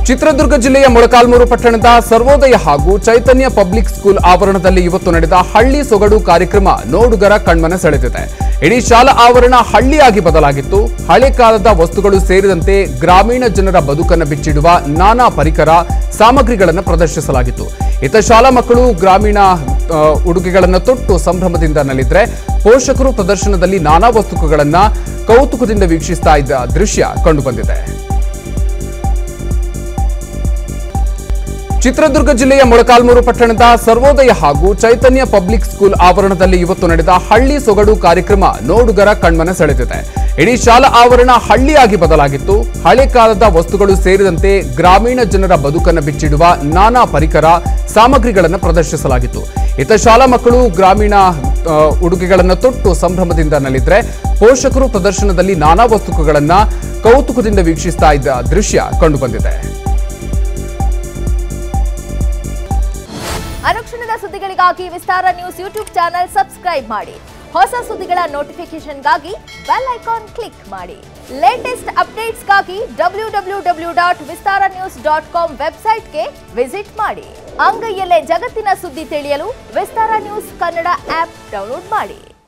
ಚಿತ್ರದುರ್ಗ ಜಿಲ್ಲೆಯ ಮೊಳಕಾಲ್ಮೂರು ಪಟ್ಟಣದ ಸರ್ವೋದಯ ಹಾಗೂ ಚೈತನ್ಯ ಪಬ್ಲಿಕ್ ಸ್ಕೂಲ್ ಆವರಣದಲ್ಲಿ ಇವತ್ತು ನಡೆದ ಹಳ್ಳಿ ಸೊಗಡು ಕಾರ್ಯಕ್ರಮ ನೋಡುಗರ ಕಣ್ಮನ ಸೆಳೆದಿದೆ ಇಡೀ ಶಾಲಾ ಆವರಣ ಹಳ್ಳಿಯಾಗಿ ಬದಲಾಗಿತ್ತು ಹಳೆ ಕಾಲದ ವಸ್ತುಗಳು ಸೇರಿದಂತೆ ಗ್ರಾಮೀಣ ಜನರ ಬದುಕನ್ನು ಬಿಚ್ಚಿಡುವ ನಾನಾ ಪರಿಕರ ಸಾಮಗ್ರಿಗಳನ್ನು ಪ್ರದರ್ಶಿಸಲಾಗಿತ್ತು ಇತ ಶಾಲಾ ಮಕ್ಕಳು ಗ್ರಾಮೀಣ ಆ, ಉಡುಗೆಗಳನ್ನು ತೊಟ್ಟು ಸಂಭ್ರಮದಿಂದ ನಲಿದ್ರೆ ಪೋಷಕರು ಪ್ರದರ್ಶನದಲ್ಲಿ ನಾನಾ ವಸ್ತುಗಳನ್ನ ಕೌತುಕದಿಂದ ವೀಕ್ಷಿಸ್ತಾ ಇದ್ದ ದೃಶ್ಯ ಕಂಡುಬಂದಿದೆ ಚಿತ್ರದುರ್ಗ ಜಿಲ್ಲೆಯ ಮೊಳಕಾಲ್ಮೂರು ಪಟ್ಟಣದ ಸರ್ವೋದಯ ಹಾಗೂ ಚೈತನ್ಯ ಪಬ್ಲಿಕ್ ಸ್ಕೂಲ್ ಆವರಣದಲ್ಲಿ ಇವತ್ತು ನಡೆದ ಹಳ್ಳಿ ಸೊಗಡು ಕಾರ್ಯಕ್ರಮ ನೋಡುಗರ ಕಣ್ಮನ ಸೆಳೆದಿದೆ ಇಡೀ ಶಾಲಾ ಆವರಣ ಹಳ್ಳಿಯಾಗಿ ಬದಲಾಗಿತ್ತು ಹಳೆ ಕಾಲದ ವಸ್ತುಗಳು ಸೇರಿದಂತೆ ಗ್ರಾಮೀಣ ಜನರ ಬದುಕನ್ನು ಬಿಚ್ಚಿಡುವ ನಾನಾ ಪರಿಕರ ಸಾಮಗ್ರಿಗಳನ್ನು ಪ್ರದರ್ಶಿಸಲಾಗಿತ್ತು ಇತ ಶಾಲಾ ಮಕ್ಕಳು ಗ್ರಾಮೀಣ ಆ, ಉಡುಗೆಗಳನ್ನು ತೊಟ್ಟು ಸಂಭ್ರಮದಿಂದ ನಲಿದ್ರೆ ಪೋಷಕರು ಪ್ರದರ್ಶನದಲ್ಲಿ ನಾನಾ ವಸ್ತುಗಳನ್ನ ಕೌತುಕದಿಂದ ವೀಕ್ಷಿಸ್ತಾ ಇದ್ದ ದೃಶ್ಯ ಕಂಡುಬಂದಿದೆ ಅನುಕ್ಷಣದ ಸುದ್ದಿಗಳಿಗಾಗಿ Vistara news YouTube channel subscribe ಮಾಡಿ ಹೊಸ ಸುದ್ದಿಗಳ ನೋಟಿಫಿಕೇಶನ್ಗಾಗಿ ಬೆಲ್ ಐಕಾನ್ ಕ್ಲಿಕ್ ಮಾಡಿ ಲೇಟೆಸ್ಟ್ ಅಪ್ಡೇಟ್ಸ್ಗಾಗಿ W W W dot Vistara news dot com ವೆಬ್ಸೈಟ್ಗೆ ವಿಸಿಟ್ ಮಾಡಿ ಅಂಗೈಯಲ್ಲೇ ಜಗತ್ತಿನ ಸುದ್ದಿ ತಿಳಿಯಲು Vistara news Kannada app download ಮಾಡಿ